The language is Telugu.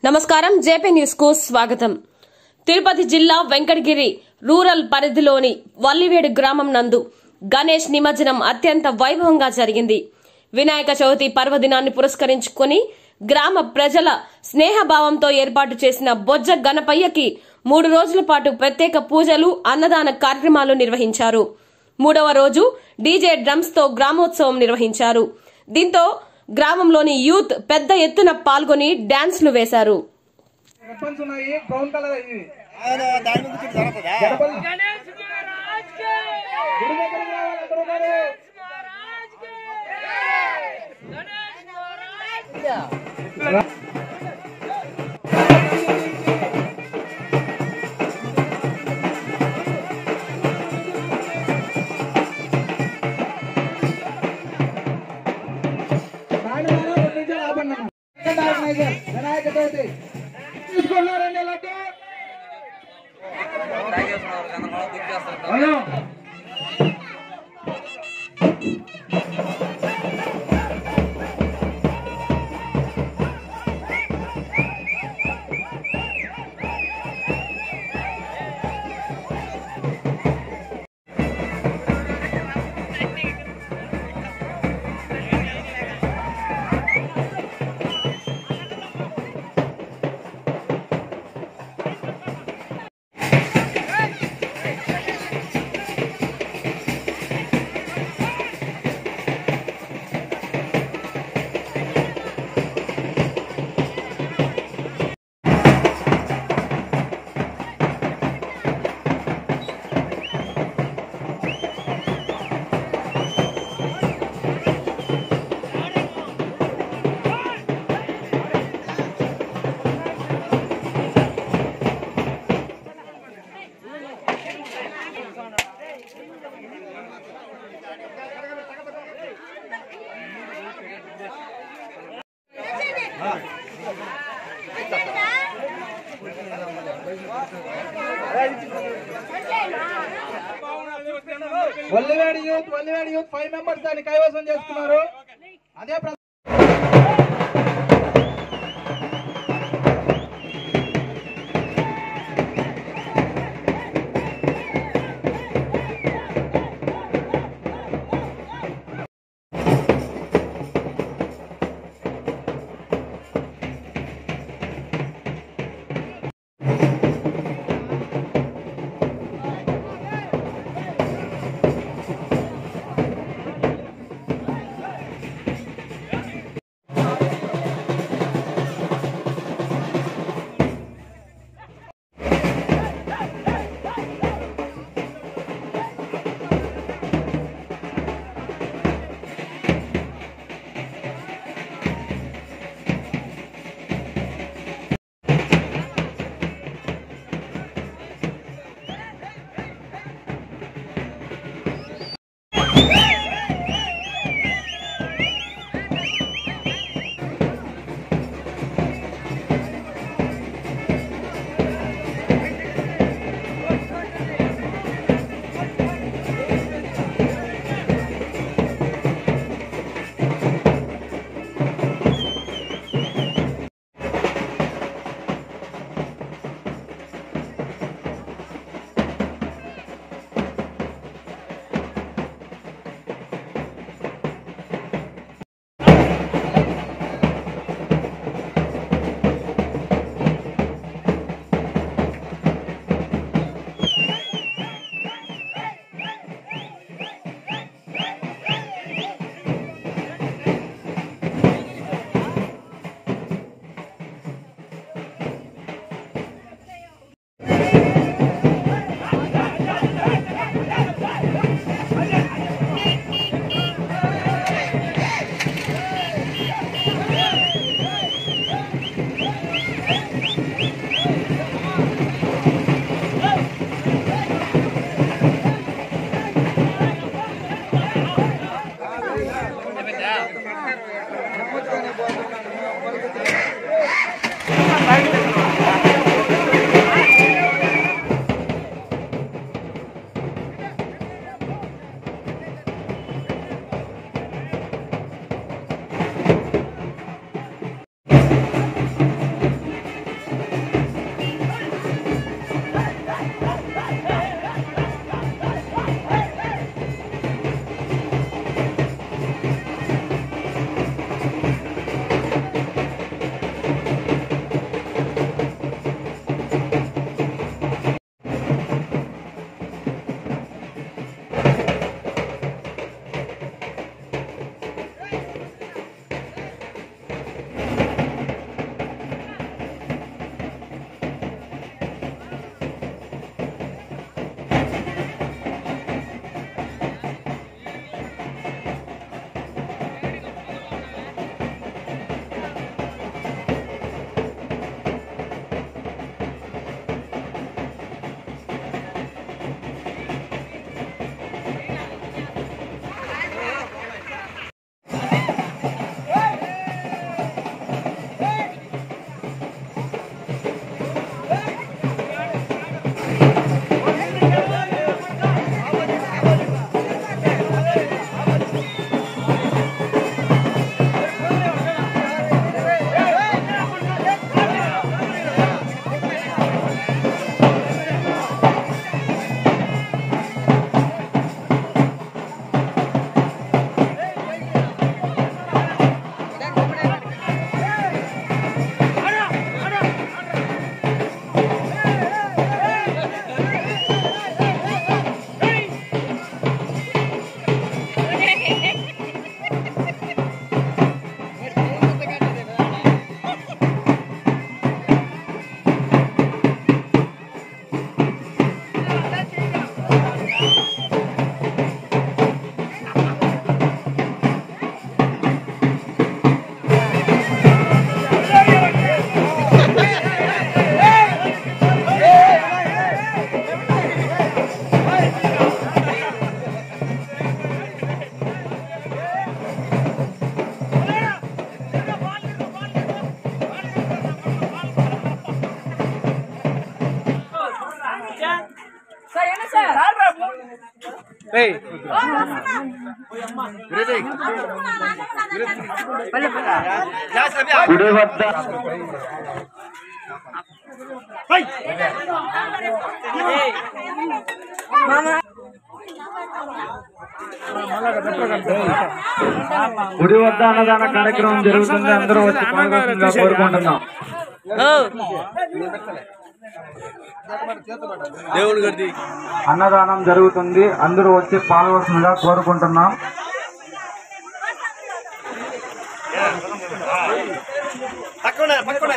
నమస్కారం జేపీ న్యూస్ కు స్వాగతం తిరుపతి జిల్లా వెంకటగిరి రూరల్ పరిధిలోని వల్లివేడు గ్రామం నందు గణేష్ నిమజ్జనం అత్యంత వైభవంగా జరిగింది వినాయక చవితి పర్వదినాన్ని పురస్కరించుకుని గ్రామ ప్రజల స్నేహభావంతో ఏర్పాటు చేసిన బొజ్జ గణపయ్యకి మూడు రోజుల పాటు ప్రత్యేక పూజలు అన్నదాన కార్యక్రమాలు నిర్వహించారు మూడవ రోజు డీజే డ్రమ్స్ తో గ్రామోత్సవం నిర్వహించారు దీంతో గ్రామంలోని యూత్ పెద్ద ఎత్తున పాల్గొని డాన్స్లు వేశారు వెపన్స్ ఉన్నాయి బ్రౌన్ కలర్ ఇవి అవును, దాని మీద కూర్చుంటే సరిపోతుందా? గణపతి गणेश महाराज के గుడి దగ్గర రావాలి అందరూ మరి. महाराज के गणेश महाराज నాయుడు గారు ఒక నిమిషం ఆపండి అన్న. సెకండ్ ఆర్గనైజర్ వినాయక చవితి తీసుకున్నారండి లడ్డు అవును. Vallivedi youth Vallivedi youth five members దాన్ని కైవసం చేసుకున్నారు అదే ప్ర- గుడి వద్ద గుడి వద్ద అన్నదాన కార్యక్రమం జరుగుతుంది అందరూ వచ్చి పాల్గొనాల్సిందిగా కోరుకుంటున్నాం అన్నదానం జరుగుతుంది అందరూ వచ్చి పాల్గొనాల్సిందిగా కోరుకుంటున్నాం పక్కన పక్కన